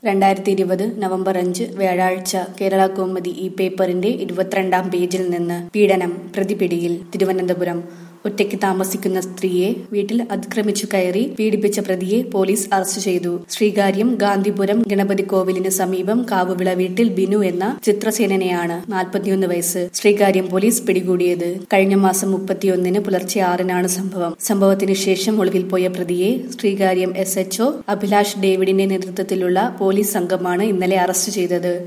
രണ്ടായിരത്തി ഇരുപത് നവംബർ അഞ്ച് വ്യാഴാഴ്ച കേരള കൗമുദി ഈ പേപ്പറിന്റെ ഇരുപത്തിരണ്ടാം പേജിൽ നിന്ന് പീഡനം പ്രതിപിടിയിൽ തിരുവനന്തപുരം ഒറ്റയ്ക്ക് താമസിക്കുന്ന സ്ത്രീയെ വീട്ടിൽ അതിക്രമിച്ചു കയറി പീഡിപ്പിച്ച പ്രതിയെ പോലീസ് അറസ്റ്റ് ചെയ്തു ശ്രീകാര്യം ഗാന്ധിപുരം ഗണപതി കോവിലിന് സമീപം കാവുവിള വീട്ടിൽ ബിനു എന്ന ചിത്രസേനനെയാണ് നാൽപ്പത്തിയൊന്ന് വയസ്സ് ശ്രീകാര്യം പോലീസ് പിടികൂടിയത് കഴിഞ്ഞ മാസം മുപ്പത്തിയൊന്നിന് പുലർച്ചെ ആറിനാണ് സംഭവം സംഭവത്തിന് ശേഷം ഒളിവിൽ പോയ പ്രതിയെ ശ്രീകാര്യം എസ് എച്ച്ഒ അഭിലാഷ് ഡേവിഡിന്റെ നേതൃത്വത്തിലുള്ള പോലീസ് സംഘമാണ് ഇന്നലെ അറസ്റ്റ് ചെയ്തത്